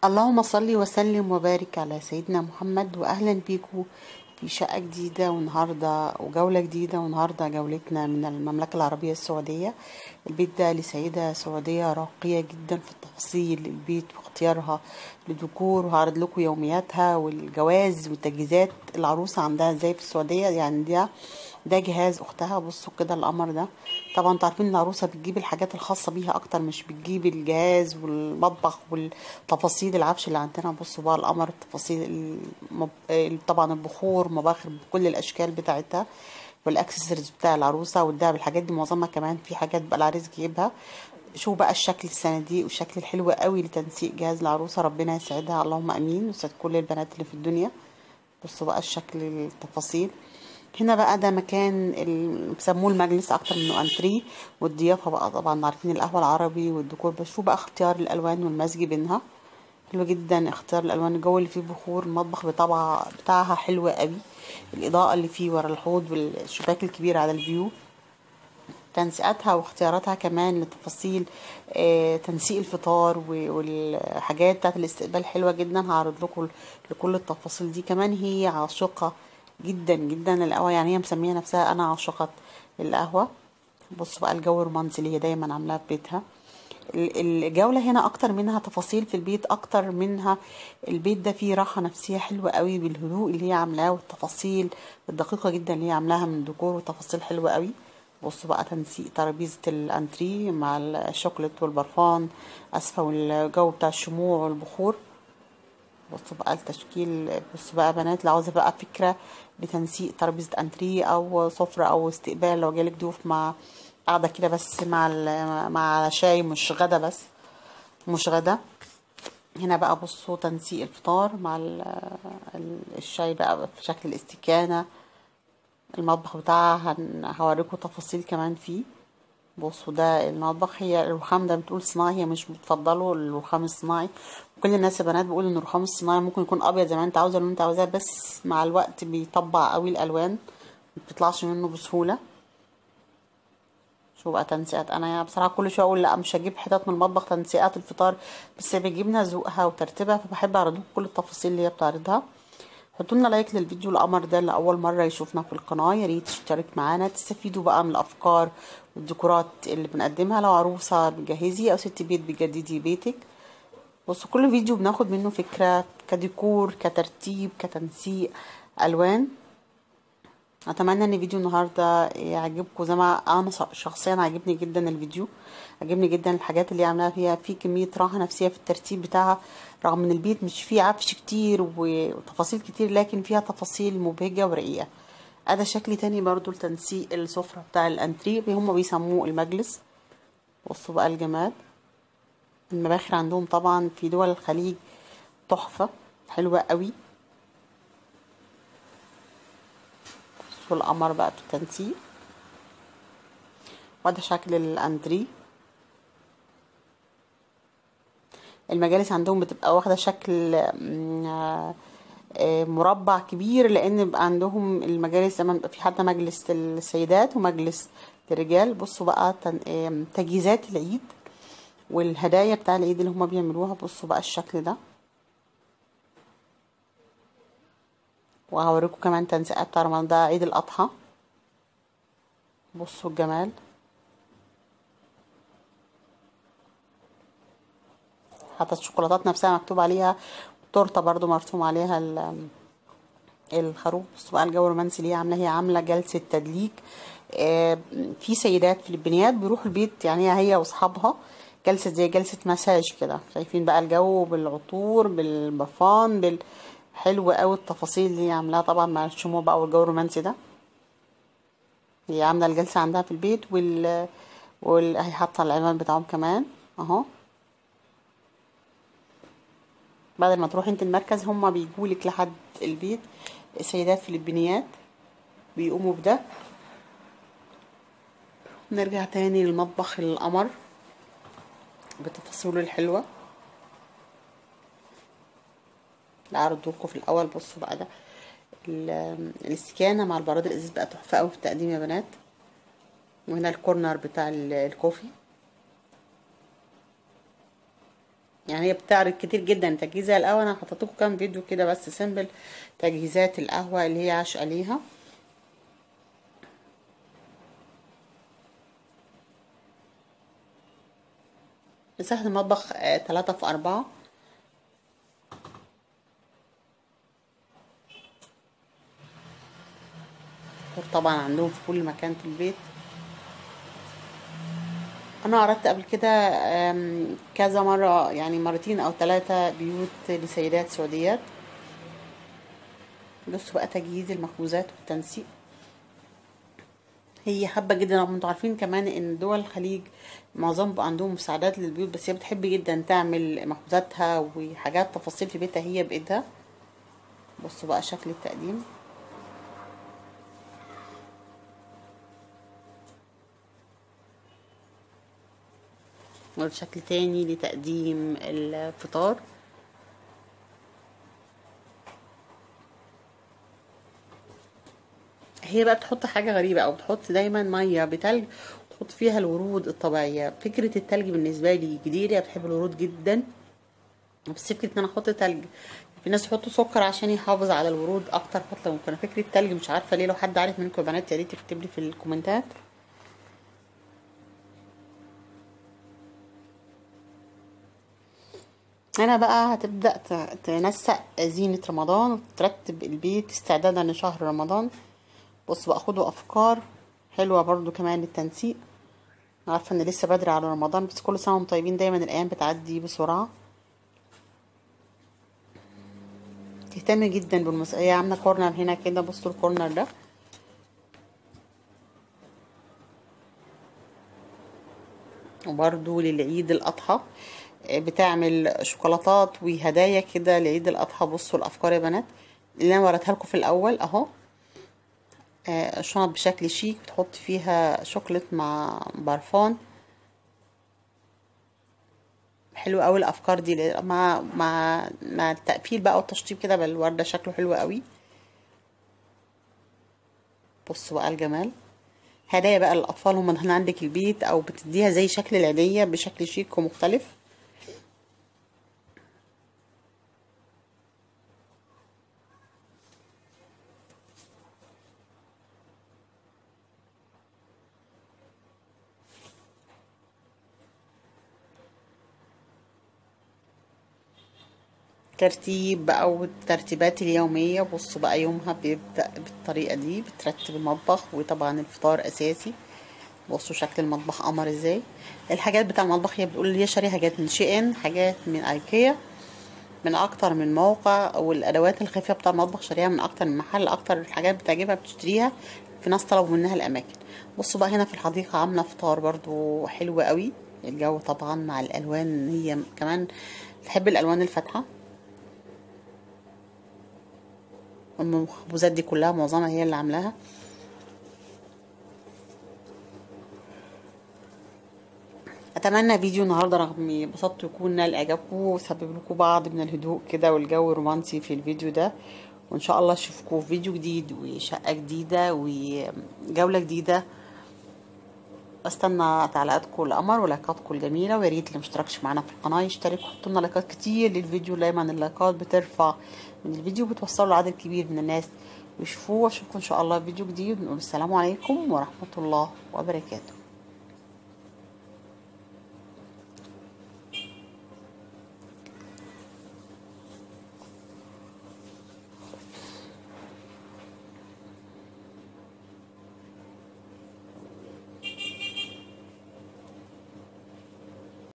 اللهم صل وسلم وبارك على سيدنا محمد واهلا بيكم في شقة جديدة والنهاردة وجولة جديدة والنهاردة جولتنا من المملكة العربية السعودية البيت ده لسيدة سعودية راقية جدا في التفاصيل البيت واختيارها للديكور وهعرض لكم يومياتها والجواز والتجهيزات العروسة عندها ازاي في السعودية يعني ده ده جهاز اختها بصوا كده القمر ده طبعا انتوا عارفين ان العروسه بتجيب الحاجات الخاصه بيها اكتر مش بتجيب الجهاز والمطبخ والتفاصيل العفش اللي عندنا بصوا بقى القمر التفاصيل المب... طبعا البخور مباخر بكل الاشكال بتاعتها والاكسسوارز بتاع العروسه والدهب الحاجات دي معظمها كمان في حاجات بقى العريس جايبها شوفوا بقى الشكل الصناديق والشكل الحلو قوي لتنسيق جهاز العروسه ربنا يسعدها اللهم امين ويسعد كل البنات اللي في الدنيا بصوا بقى الشكل التفاصيل هنا بقى ده مكان بيسموه المجلس اكتر منه انتري والضيافه بقى طبعا عارفين القهوه العربي والديكور بشوف بقى اختيار الالوان والمزج بينها حلو جدا اختيار الالوان الجو اللي فيه بخور المطبخ بطبع بتاعها حلو قوي الاضاءه اللي فيه ورا الحوض والشباك الكبير على الفيو تنسيقاتها واختياراتها كمان لتفاصيل آه تنسيق الفطار والحاجات بتاعت الاستقبال حلوه جدا هعرض لكم لكل التفاصيل دي كمان هي عاشقه جدا جدا القهوه يعني هي مسميه نفسها انا عاشقه القهوه بصوا بقى الجو الرومانسي اللي هي دايما عاملاه في بيتها الجوله هنا اكتر منها تفاصيل في البيت اكتر منها البيت ده فيه راحه نفسيه حلوه قوي بالهدوء اللي هي عاملاه والتفاصيل الدقيقه جدا اللي هي عاملاها من ديكور وتفاصيل حلوه قوي بصوا بقى تنسيق ترابيزه الانتري مع الشوكولات والبرفان اسفه والجو بتاع الشموع والبخور بصوا بقى التشكيل بصوا بقى بنات لو عاوزه بقى فكره لتنسيق ترابيزه انتري او سفره او استقبال لو جالك ضيوف مع قاعده كده بس مع مع شاي مش غدا بس مش غدا هنا بقى بصوا تنسيق الفطار مع الشاي بقى في شكل الاستكانه المطبخ بتاعها هوريكم تفاصيل كمان فيه بصوا ده المطبخ هي الرخام ده بتقول صناعي هي مش بتفضله الرخام الصناعي كل الناس البنات بيقولوا ان الرخام الصناعي ممكن يكون ابيض زي ما انت عاوزه اللي انت عاوزاه بس مع الوقت بيطبع قوي الالوان ما بتطلعش منه بسهوله شو بقى تنسيقات انا يعني بصراحه كل شويه اقول لا مش هجيب حتت من المطبخ تنسيقات الفطار بس بيجيبنا ذوقها وترتيبها فبحب اعرض لكم كل التفاصيل اللي هي بتعرضها حطوا لنا لايك للفيديو القمر ده لاول مره يشوفنا في القناه يا ريت تشترك معانا تستفيدوا بقى من الافكار والديكورات اللي بنقدمها لو عروسه بتجهزي او ست بيت بتجددي بيتك بصوا كل فيديو بناخد منه فكره كديكور كترتيب كتنسيق الوان اتمنى ان فيديو النهارده يعجبكم زي ما انا شخصيا عجبني جدا الفيديو عجبني جدا الحاجات اللي عاملاها فيها في كميه راحه نفسيه في الترتيب بتاعها رغم ان البيت مش فيه عفش كتير وتفاصيل كتير لكن فيها تفاصيل مبهجه ورقيقه ادي شكل تاني برضو لتنسيق السفره بتاع الانتري هم بيسموه المجلس بصوا بقى الجمال المباخر عندهم طبعا في دول الخليج تحفه حلوه قوي بصوا القمر بقى في التنسيق وده شكل الانتري المجالس عندهم بتبقى واخده شكل مربع كبير لان بيبقى عندهم المجالس لما بيبقى في حتى مجلس السيدات ومجلس الرجال بصوا بقى تجهيزات العيد والهدايا بتاع العيد اللي هما بيعملوها بصوا بقى الشكل ده وهوريكم كمان تنسيقات بتاع رمضان ده عيد الاضحى بصوا الجمال حتى الشوكولاتات نفسها مكتوب عليها التورته برضو مرسوم عليها الخروف بصوا بقى الجو الرومانسي اللي هي عامله هي عامله جلسه تدليك آه في سيدات فلبينيات بيروحوا البيت يعني هي واصحابها جلسه زي جلسه مساج كده شايفين بقى الجو بالعطور بالبرفان بال حلو قوي التفاصيل اللي هي عاملاها طبعا مع الشموع بقى والجو الرومانسي ده هي عامله الجلسه عندها في البيت وال وال هي حاطه العنوان بتاعهم كمان اهو بعد ما تروحي انت المركز هما بيجولك لحد البيت سيدات فلبينيات بيقوموا بده نرجع تاني للمطبخ القمر بتفاصيله الحلوه اعرض لكم في الاول بصوا بقى ده الاستكانه مع البراد الازاز بقى تحفه قوي في التقديم يا بنات وهنا الكورنر بتاع الكوفي يعني هي بتعرض كتير جدا تجهيزها القهوة انا حطيت لكم كام فيديو كده بس سيمبل تجهيزات القهوة اللي هي عاشقة ليها مساحة المطبخ آه، تلاتة في أربعة طبعا عندهم في كل مكان في البيت انا عرضت قبل كده آم، كذا مرة يعني مرتين او ثلاثة بيوت لسيدات سعوديات بصوا بقى تجهيز المخبوزات والتنسيق هي حابة جدا رغم انتوا عارفين كمان ان دول الخليج معظم بقى عندهم مساعدات للبيوت بس هي بتحب جدا تعمل مخبوزاتها وحاجات تفاصيل في بيتها هي بايدها بصوا بقى شكل التقديم شكل تاني لتقديم الفطار هي بقى بتحط حاجة غريبة او بتحط دايما مية بتلج وتحط فيها الورود الطبيعية فكرة التلج بالنسبة لي جديدة بحب الورود جدا بس فكرة ان انا احط تلج في ناس يحطوا سكر عشان يحافظ على الورود اكتر فترة ممكن فكرة التلج مش عارفة ليه لو حد عارف منكم يا بنات يا ريت يكتب لي في الكومنتات هنا بقى هتبدأ ت- تنسق زينة رمضان وترتب البيت استعدادا لشهر رمضان بص بقى خدوا أفكار حلوة برضو كمان للتنسيق عارفة ان لسه بدري على رمضان بس كل سنة وانتم طيبين دايما الأيام بتعدي بسرعة تهتمي جدا بالمسألة هي عاملة كورنر هنا كده بصوا الكورنر ده وبرضو للعيد الأضحى آه، بتعمل شوكولاتات وهدايا كده لعيد الأضحى بصوا الأفكار يا بنات اللي أنا وريتها لكم في الأول أهو آه، شنط بشكل شيك بتحط فيها شوكولات مع برفان حلو قوي الأفكار دي ل- مع مع مع التقفيل بقى والتشطيب كده بالوردة شكله حلو قوي بصوا بقى الجمال هدايا بقى للأطفال هم هنا عندك البيت أو بتديها زي شكل العيدية بشكل شيك ومختلف ترتيب بقى والترتيبات اليومية بصوا بقى يومها بيبدأ بالطريقة دي بترتب المطبخ وطبعا الفطار أساسي بصوا شكل المطبخ قمر ازاي الحاجات بتاع المطبخ هي بتقول لي هي شارية حاجات من شي ان حاجات من ايكيا من اكتر من موقع والادوات الخفية بتاع المطبخ شاريها من اكتر من محل اكتر الحاجات بتعجبها بتشتريها في ناس طلبوا منها الاماكن بصوا بقى هنا في الحديقة عاملة فطار برضو حلو قوي الجو طبعا مع الالوان هي كمان تحب الالوان الفاتحة المخبوزات دي كلها معظمها هي اللي عاملاها اتمنى فيديو النهارده رغم بساطته يكون نال اعجابكم وسبب لكم بعض من الهدوء كده والجو الرومانسي في الفيديو ده وان شاء الله اشوفكم في فيديو جديد وشقه جديده وجوله جديده استنى تعليقاتكم القمر ولايكاتكم الجميله ويا ريت اللي مشتركش معانا في القناه يشترك وحطوا لنا لايكات كتير للفيديو دايما اللايكات بترفع من الفيديو بتوصلوا لعدد كبير من الناس ويشوفوه واشوفكم ان شاء الله في فيديو جديد ونقول السلام عليكم ورحمه الله وبركاته